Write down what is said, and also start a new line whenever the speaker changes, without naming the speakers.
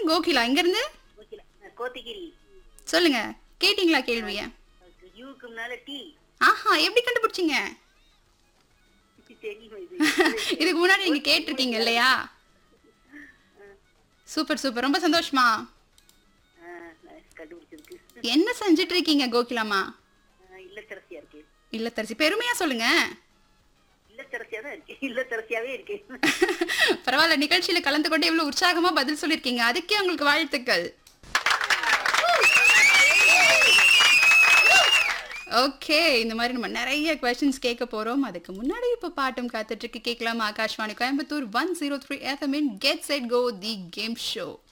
கோகிலா இங்க இருந்து
ஓகே கோத்தகிரி
சொல்லுங்க கேட்டிங்களா கேள்விய
யூக்கு முன்னால டி
ஆஹா எப்படி கண்டுபிடிச்சீங்க
தெரியும் இது
இதுக்கு முன்னாடி நீங்க கேட்டிருக்கீங்க இல்லையா சூப்பர் சூப்பர் ரொம்ப சந்தோஷமா
ஆ, நான் கண்டுபிடிச்சிருக்கு
என்ன செஞ்சுட்டு இருக்கீங்க கோகிலாமா
ஆ, இல்லத்தரசியா இருக்கு
இல்லத்தரசி பெருமையா சொல்லுங்க
இல்லத்தரசியா தான் இருக்கு இல்லத்தரசியாவே இருக்கு
பரவாயில்ல நிகழ்ச்சியில கலந்து கொண்டு இவ்வளவு உற்சாகமா பதில் சொல்லிருக்கீங்க அதுக்கே உங்களுக்கு வாழ்த்துக்கள் ஓகே இந்த மாதிரி நம்ம நிறைய கொஸ்டின்ஸ் கேட்க போறோம் அதுக்கு முன்னாடி இப்போ பாட்டும் காத்துட்டு இருக்கு கேட்கலாம் Akashvani Coimbatore one zero three FM in get set go the game show